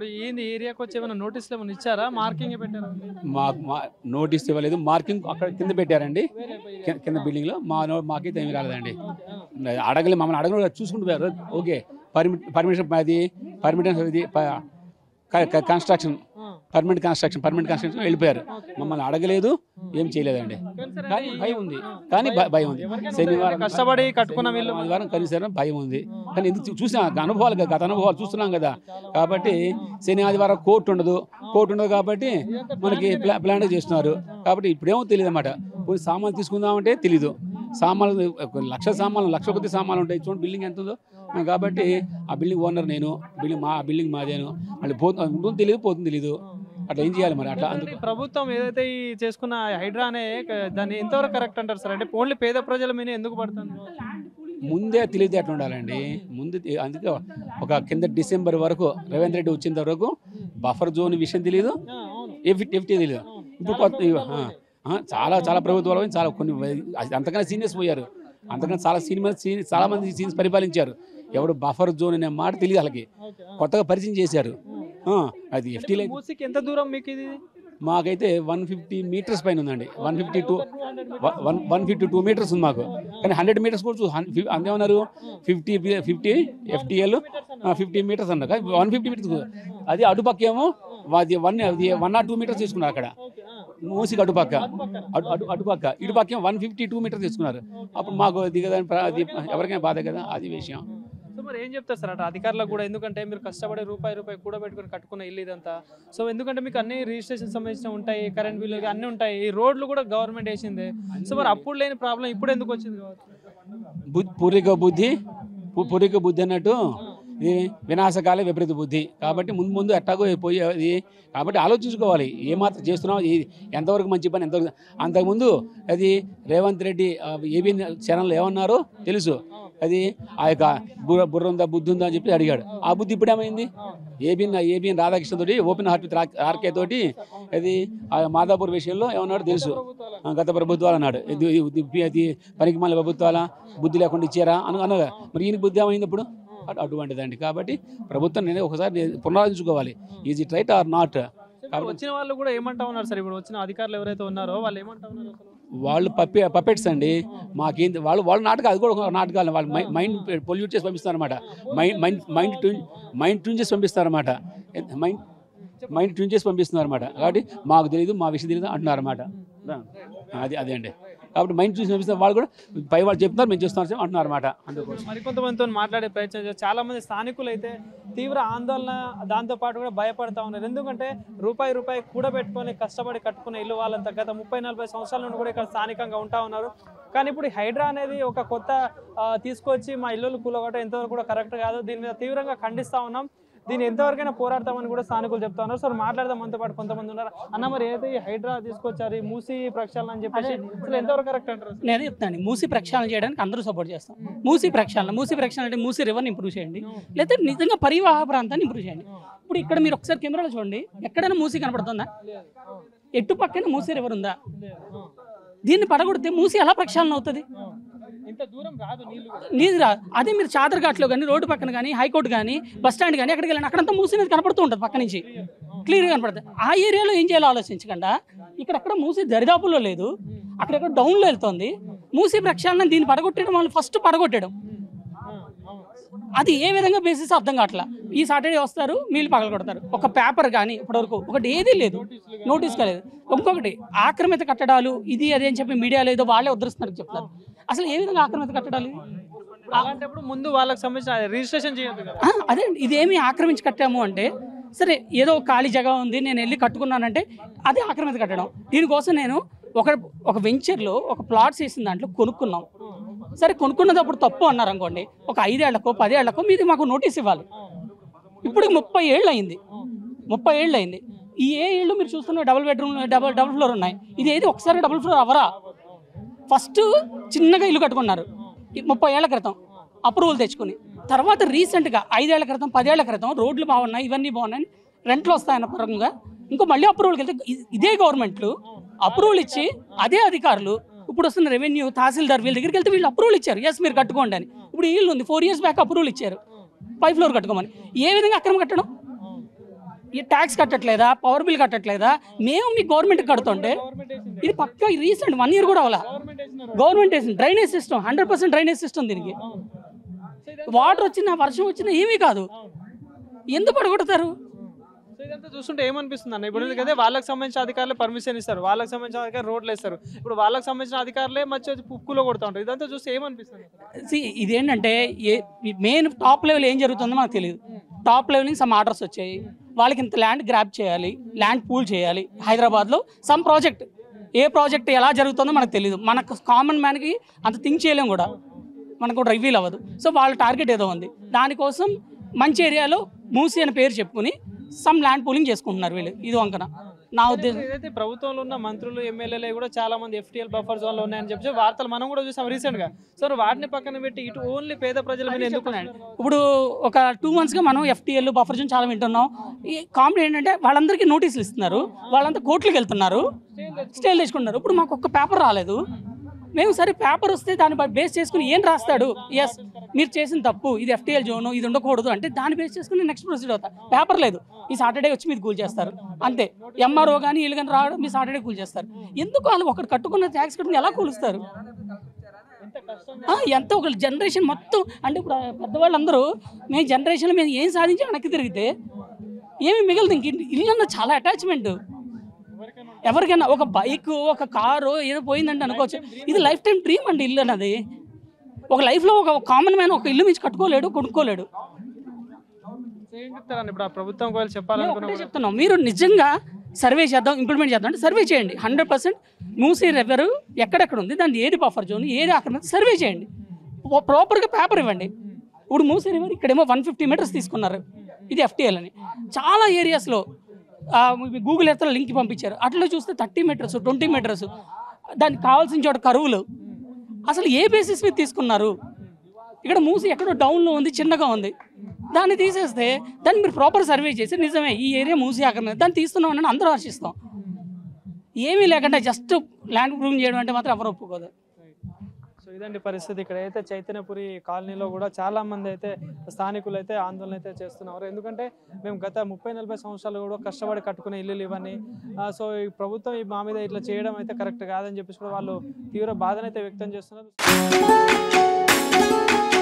ఇప్పుడు ఏంది ఏరియాకి వచ్చి ఏమైనా నోటీసులు ఏమైనా ఇచ్చారా మార్కింగ్ పెట్టారా మా మా నోటీస్ ఇవ్వలేదు మార్కింగ్ అక్కడ కింద పెట్టారండి కి- కింద బిల్డింగ్లో మా నో- మాకైతే ఏమీ రాలేదండి అడగలే మమ్మల్ని అడగలేదు చూసుకుంటూ పోయారు ఓకే పర్మిట్ పర్మిషన్ అది పర్మిషన్ ఇది construction permanent construction permanent construction వెళ్ళిపోయారు మమ్మల్ని అడగలేదు ఏం చేయలేదండి కానీ భయం ఉంది కానీ భ- భయం ఉంది శనివారం కష్టపడి కట్టుకున్న వీళ్ళు ఆదివారం కనీసం భయం ఉంది కానీ ఎందుకు చూసినా అనుభవాలు కదా, గత అనుభవాలు చూస్తున్నాం కదా కాబట్టి శని ఆదివారం కోర్టు ఉండదు కోర్టు ఉండదు కాబట్టి మనకి ప్లా ప్లాన్ చేస్తున్నారు కాబట్టి ఇప్పుడేమో తెలియదు అనమాట కొన్ని సామాన్లు తీసుకుందామంటే తెలీదు సామాన్లు కొన్ని లక్ష సామాన్లు లక్ష కొద్ది సామాన్లు ఉంటాయి చూడండి బిల్డింగ్ ఎంత ఉందో ఆ, కాబట్టి ఆ బిల్డింగ్ ఓనర్ నేను బిల్డింగ్ మా బిల్డింగ్ మాదేను మళ్ళీ పోతుంది ఉంటుంది తెలియదు పోతుంది తెలియదు అట్లా ఏం చేయాలి మరి అట్లా అందుకు ఈ ప్రభుత్వం ఏదైతే ఈ చేసుకున్న హైడ్రా అనే క- దాన్ని ఎంతవరకు కరెక్ట్ అంటారు సార్ అంటే ఓన్లీ పేద ప్రజల మీద ఎందుకు పడుతుంది ముందే తెలియదు ఎట్లా ఉండాలండి ముందు తె- అందుకే ఒక కింద డిసెంబర్ వరకు రేవంత్ రెడ్డి వచ్చిన వరకు బఫర్ జోన్ విషయం తెలియదు ఎఫ్టీ ఎఫ్టీ తెలియదు ఇప్పుడు కొత్త ఆ, ఆ, చాలా చాలా ప్రభుత్వాలు పోయి చాలా కొన్ని వై- అంతకన్నా సీనియర్స్ పోయారు అంతకన్నా చాలా సీనియర్ సీనియర్ చాలా మంది సీనియర్స్ పరిపాలించారు ఎవడు బఫర్ జోన్ అనే మాట తెలియదు వాళ్ళకి కొత్తగా పరిచయం చేశారు ఆ, అది ఎఫ్టీ మూసికి ఎంత దూరం మీకు ఇది మాకైతే వన్ ఫిఫ్టీ మీటర్స్ పైన ఉందండి one fifty two one one fifty two metres ఉంది మాకు కానీ హండ్రెడ్ మీటర్స్ కూడా చూ అంతేమన్నారు fifty fifty FTL fifty metres అన్నారు వన్ ఫిఫ్టీ మీటర్స్ అది అటుపక్క ఏమో అది వన్ అది వన్ ఆర్ టూ మీటర్స్ తీసుకున్నారు అక్కడ మూసికి అటుపక్క అటు అటు అటుపక్క ఇటుపక్క ఏమో వన్ ఫిఫ్టీ టూ మీటర్స్ తీసుకున్నారు అప్పుడు మాకు అది కదా అది ఎవరికైనా బాధ కదా అది విషయం సో మరి ఏం చెప్తారు సార్ అటు అధికారులకు కూడా ఎందుకంటే మీరు కష్టపడే రూపాయి రూపాయి కూడా పెట్టుకుని కట్టుకున్న ఇల్లు ఇదంతా సో ఎందుకంటే మీకు అన్ని రిజిస్ట్రేషన్ సంబంధించిన ఉంటాయి కరెంట్ బిల్లు అన్ని ఉంటాయి ఈ రోడ్లు కూడా గవర్నమెంట్ వేసిందే సో మరి అప్పుడు లేని ప్రాబ్లం ఇప్పుడు ఎందుకు వచ్చింది కావచ్చు బు- పూర్వీక బుద్ధి పు- పూర్వీక బుద్ధి అన్నట్టు ఇది వినాశకాల విపరీత బుద్ధి కాబట్టి ముందు ముందు ఎట్టాగో పోయేది కాబట్టి ఆలోచించుకోవాలి ఏమాత్రం చేస్తున్నాం ఇది ఎంతవరకు మంచి పని ఎంతవరకు అంతకుముందు అది రేవంత్ రెడ్డి ఏబీ ఛానల్లో ఏమన్నారో తెలుసు అది ఆ యొక్క బుర్ర బుర్ర ఉందా బుద్ధి ఉందా అని చెప్పి అడిగాడు ఆ బుద్ధి ఇప్పుడు ఏమైంది ఏబిఎన్ ఏబిఎన్ రాధాకృష్ణ తోటి ఓపెన్ హార్ట్ విత్ ఆర్కే తోటి అది ఆ మాదాపూర్ విషయంలో ఏమన్నాడు తెలుసు ఆ, గత ప్రభుత్వాలు అన్నాడు ఇది ఇది- ఇది పనికి మళ్ళీ ప్రభుత్వాల బుద్ధి లేకుండా ఇచ్చారా అని అన్నగా మరి ఈయన బుద్ధి ఏమైంది ఇప్పుడు అటు- అటువంటిదండి కాబట్టి ప్రభుత్వం నేను ఒకసారి పునరాలోచించుకోవాలి is it right or not ఇప్పుడు వచ్చిన వాళ్ళు కూడా ఏమంటా ఉన్నారు సార్ ఇప్పుడు వచ్చిన అధికారులు ఎవరైతే ఉన్నారో వాళ్ళు ఏమంటా ఉన్నారు అసలు వాళ్ళు పప్పి పపెట్స్ అండి మాకేంది వాళ్ళు వాళ్ళు నాటకాలు అది కూడా ఒక నాటకాలు వాళ్ళు మై- మైండ్ పొల్యూట్ చేసి పంపిస్తారు అనమాట mind mind mind tune mind tune చేసి పంపిస్తారు అనమాట మైండ్ మైండ్ ట్యూన్ చేసి పంపిస్తున్నారు అనమాట కాబట్టి మాకు తెలియదు మా విషయం తెలియదు అంటున్నారు అనమాట అది అదే అండి కాబట్టి మైండ్ చూసి పంపిస్తారు వాళ్ళు కూడా పై వాళ్ళు చెప్తున్నారు మేము చేస్తున్నారు అంటున్నారు అనమాట అందుకోసం మరికొంతమందితో మాట్లాడే ప్రయత్నం చేశారు చాలా మంది స్థానికులు అయితే తీవ్ర ఆందోళన దాంతో పాటు కూడా భయపడతా ఉన్నారు ఎందుకంటే రూపాయి రూపాయి కూడబెట్టుకొని కష్టపడి కట్టుకున్న ఇల్లు వాళ్ళంతా గత ముప్పై నలభై సంవత్సరాల నుండి కూడా ఇక్కడ స్థానికంగా ఉంటా ఉన్నారు కానీ ఇప్పుడు ఈ హైడ్రా అనేది ఒక కొత్త ఆ, తీసుకొచ్చి మా ఇల్లు కూలగొట్టడం ఎంతవరకు కూడా కరెక్ట్ కాదు దీని మీద తీవ్రంగా ఖండిస్తా ఉన్నాం దీన్ని ఎంతవరకైనా పోరాడతామని కూడా స్థానికులు చెప్తా ఉన్నారు సో మాట్లాడదాం మనతో పాటు కొంతమంది ఉన్నారు అన్న మరి ఏదైతే ఈ హైడ్రా తీసుకొచ్చారు ఈ మూసి ప్రక్షాళన అని చెప్పేసి అసలు ఎంతవరకు కరెక్ట్ అంటారు అసలు? నేను చెప్తాను మూసి ప్రక్షాళన చేయడానికి అందరూ సపోర్ట్ చేస్తాం మూసి ప్రక్షాళన మూసి ప్రక్షాళన అంటే మూసి రివర్ని ఇంప్రూవ్ చేయండి లేదా నిజంగా పరివాహ ప్రాంతాన్ని ఇంప్రూవ్ చేయండి ఇప్పుడు ఇక్కడ మీరు ఒకసారి కెమెరాలో చూడండి ఎక్కడైనా మూసి కనపడుతుందా ఎటు పక్కన మూసి రివర్ ఉందా దీన్ని పడగొడితే మూసి ఎలా ప్రక్షాళన అవుతుంది ఇంత దూరం రాదు నీళ్లు కూడా. నీది రా అదే మీరు చాదరఘాట్లో కానీ రోడ్డు పక్కన కానీ హైకోర్టు కానీ బస్ స్టాండ్ కానీ ఎక్కడికి వెళ్ళినా అక్కడంతా మూసినది కనపడుతూ ఉంటుంది పక్క నుంచి క్లియర్గా కనపడుతుంది ఆ ఏరియాలో ఏం చేయాలో ఆలోచించకుండా ఇక్కడెక్కడ మూసి దరిదాపుల్లో లేదు అక్కడెక్కడ డౌన్లో వెళ్తుంది మూసి ప్రక్షాళన దీన్ని పడగొట్టడం వాళ్ళు ఫస్ట్ పడగొట్టడం అది ఏ విధంగా బేసిస్ అర్థం కావట్లా ఈ సాటర్డే వస్తారు మీళ్ళు పగల కొడతారు ఒక పేపర్ కానీ ఇప్పటివరకు ఒకటి ఏదీ లేదు నోటీస్ కాలేదు ఇంకొకటి ఆక్రమిత కట్టడాలు ఇది అది అని చెప్పి మీడియాలో ఏదో వాళ్ళే ఉద్ధరిస్తున్నారు చెప్తారు అసలు ఏ విధంగా ఆక్రమిత కట్టడాలు ఇవి? ఇప్పుడు అలాంటప్పుడు ముందు వాళ్ళకి సంబంధించిన రిజిస్ట్రేషన్ చేయొద్దు కదా ఆ, అదే ఇదేమి ఆక్రమించి కట్టాము అంటే సరే ఏదో ఒక ఖాళీ జగ ఉంది నేను వెళ్ళి కట్టుకున్నానంటే అది ఆక్రమిత కట్టడం దీనికోసం నేను ఒక ఒక వెంచర్లో ఒక ప్లాట్స్ వేసిన దాంట్లో కొనుక్కున్నాం సరే కొనుక్కున్నప్పుడు తప్పు అన్నారు అనుకోండి ఒక ఐదేళ్లకో పదేళ్లకో మీది మాకు నోటీస్ ఇవ్వాలి ఇప్పుడు ముప్పై ఏళ్ళు అయింది ముప్పై ఏళ్ళు అయింది ఈ ఏ ఏళ్ళు మీరు చూస్తున్న double bedroom double double floor ఉన్నాయి ఇది ఏది ఒకసారి డబుల్ ఫ్లోర్ అవరా ఫస్ట్ చిన్నగా ఇల్లు కట్టుకున్నారు ఈ ముప్పై ఏళ్ల క్రితం అప్రూవల్ తెచ్చుకుని తర్వాత రీసెంట్గా ఐదేళ్ల క్రితం పదేళ్ల క్రితం రోడ్లు బాగున్నాయి ఇవన్నీ బాగున్నాయి రెంట్లు వస్తాయన్న పరంగా ఇంకో మళ్ళీ అప్రూవల్కి వెళ్తే ఇ- ఇదే గవర్నమెంట్లు అప్రూవల్ ఇచ్చి అదే అధికారులు ఇప్పుడు వస్తున్న రెవెన్యూ తహసీల్దార్ వీళ్ళ దగ్గరికి వెళ్తే వీళ్ళు అప్రూవల్ ఇచ్చారు ఎస్ మీరు కట్టుకోండి అని ఇప్పుడు ఈ ఇల్లు ఉంది ఫోర్ ఇయర్స్ బ్యాక్ అప్రూవల్ ఇచ్చారు ఫైవ్ ఫ్లోర్ కట్టుకోమని ఏ విధంగా అక్రమం కట్టడం ఈ ట్యాక్స్ కట్టట్లేదా పవర్ బిల్ కట్టట్లేదా మేము మీ గవర్నమెంట్ కడుతుంటే ఇది పక్కా రీసెంట్ వన్ ఇయర్ కూడా అవ్వాలా గవర్నమెంట్ వేసింది drainage system hundred percent drainage system దీనికి వాటర్ వచ్చినా వర్షం వచ్చినా ఏమీ కాదు ఎందుకు పడగొడతారు సో ఇదంతా చూస్తుంటే ఏమనిపిస్తుంది అన్న ఇప్పుడు ఎందుకంటే వాళ్ళకి సంబంధించిన అధికారులే పర్మిషన్ ఇస్తారు వాళ్ళకి సంబంధించిన అధికారులు రోడ్లు వేస్తారు ఇప్పుడు వాళ్ళకి సంబంధించిన అధికారులే మధ్య వచ్చి పుక్కులో కొడుతూ ఉంటారు ఇదంతా చూస్తే ఏమనిపిస్తుంది See, ఇదేంటంటే ఏ మెయిన్ టాప్ లెవెల్ ఏం జరుగుతుందో మనకు తెలియదు టాప్ లెవెల్ నుంచి సమ్ ఆర్డర్స్ వచ్చాయి వాళ్ళకి ఇంత ల్యాండ్ గ్రాప్ చేయాలి ల్యాండ్ పూల్ చేయాలి హైదరాబాద్లో సమ్ ప్రాజెక్ట్ ఏ ప్రాజెక్ట్ ఎలా జరుగుతుందో మనకు తెలియదు మనకు కామన్ మ్యాన్కి అంత థింక్ చేయలేం కూడా మనకు కూడా రివీల్ అవ్వదు సో వాళ్ళ టార్గెట్ ఏదో ఉంది దానికోసం మంచి ఏరియాలో మూసి అనే పేరు చెప్పుకుని సమ్ ల్యాండ్ పూలింగ్ చేసుకుంటున్నారు వీళ్ళు ఇది వంకన నా ఉద్దేశం ఏదైతే ప్రభుత్వంలో ఉన్న మంత్రులు ఎమ్మెల్యేలు కూడా చాలా మంది ఎఫ్టీఎల్ బఫర్ జోన్ లో ఉన్నాయని చెప్పి వార్తలు మనం కూడా చూసాం రీసెంట్ గా సో వాటిని పక్కన పెట్టి ఇటు ఓన్లీ పేద ప్రజల మీద ఎందుకు ఇప్పుడు ఒక టూ మంత్స్గా మనం ఎఫ్టీఎల్ బఫర్ జోన్ చాలా వింటున్నాం ఈ కామెడీ ఏంటంటే వాళ్ళందరికీ నోటీసులు ఇస్తున్నారు వాళ్ళంతా కోర్టులకు వెళ్తున్నారు స్టేలు తెచ్చుకుంటున్నారు ఇప్పుడు మాకు ఒక్క పేపర్ రాలేదు మేము సరే పేపర్ వస్తే దాన్ని బేస్ చేసుకుని ఏం రాస్తాడు ఎస్ మీరు చేసిన తప్పు ఇది ఎఫ్టీఎల్ జోను ఇది ఉండకూడదు అంటే దాన్ని బేస్ చేసుకుని నెక్స్ట్ ప్రొసీడ్ అవుతా పేపర్ లేదు ఈ సాటర్డే వచ్చి మీరు కూల్ చేస్తారు అంతే ఎంఆర్ఓ కానీ వీళ్ళు కానీ రావడం మీ సాటర్డే కూల్ చేస్తారు ఎందుకు వాళ్ళు ఒకటి కట్టుకున్న ట్యాక్స్ కట్టుకుని ఎలా కూలుస్తారు ఆ, ఎంత ఒక జనరేషన్ మొత్తం అంటే ఇప్పుడు ఆ పెద్దవాళ్ళందరూ మేము జనరేషన్లో మేము ఏం సాధించి వెనక్కి తిరిగితే ఏమి మిగలదు ఇంక ఇల్లు అన్న చాలా అటాచ్మెంట్ ఎవరికైనా ఒక బైక్ ఒక కారు ఏదో పోయిందంటే అనుకోవచ్చు ఇది లైఫ్ టైం డ్రీమ్ అండి ఇల్లు అన్నది ఒక లైఫ్లో ఒక కామన్ మ్యాన్ ఒక ఇల్లు మించి కట్టుకోలేడు కొనుక్కోలేడు సో ఏం చెప్తారని ఇప్పుడు ఆ ప్రభుత్వం ఒకవేళ మేము చెప్పాలనుకున్నా ఒకటే చెప్తున్నాం మీరు నిజంగా సర్వే చేద్దాం ఇంప్లిమెంట్ చేద్దాం అంటే సర్వే చేయండి హండ్రెడ్ పర్సెంట్ మూసీ రివర్ ఎక్కడెక్కడ ఉంది దాన్ని ఏది బఫర్ జోన్ ఏది అక్కడ సర్వే చేయండి ప్రాపర్గా పేపర్ ఇవ్వండి ఇప్పుడు మూసీ రివర్ ఇక్కడేమో వన్ ఫిఫ్టీ మీటర్స్ తీసుకున్నారు ఇది ఎఫ్టీఎల్ అని చాలా ఏరియాస్లో గూగుల్ ఎర్త్లో లింక్ పంపించారు అట్లా చూస్తే థర్టీ మీటర్స్ ట్వంటీ మీటర్స్ దానికి కావాల్సిన చోట కరువులు అసలు ఏ బేసిస్ మీద తీసుకున్నారు ఇక్కడ మూసి ఎక్కడో డౌన్లో ఉంది చిన్నగా ఉంది దాన్ని తీసేస్తే దాన్ని మీరు ప్రాపర్ సర్వే చేసి నిజమే ఈ ఏరియా మూసి అక్కడ దాన్ని తీస్తున్నాం అని అందరూ హర్షిస్తాం ఏమీ లేకుండా జస్ట్ ల్యాండ్ ప్రూవ్ చేయడం అంటే మాత్రం ఎవరు ఒప్పుకోదు సో ఇదండి పరిస్థితి ఇక్కడ అయితే చైతన్యపురి కాలనీలో కూడా చాలా మంది అయితే స్థానికులు అయితే ఆందోళన అయితే చేస్తున్నారు ఎందుకంటే మేము గత ముప్పై నలభై సంవత్సరాలు కూడా కష్టపడి కట్టుకునే ఇల్లులు ఇవన్నీ ఆ, సో ఈ ప్రభుత్వం ఈ మా మీద ఇట్లా చేయడం అయితే కరెక్ట్ కాదని చెప్పేసి కూడా వాళ్ళు తీవ్ర బాధనైతే వ్యక్తం చేస్తున్నారు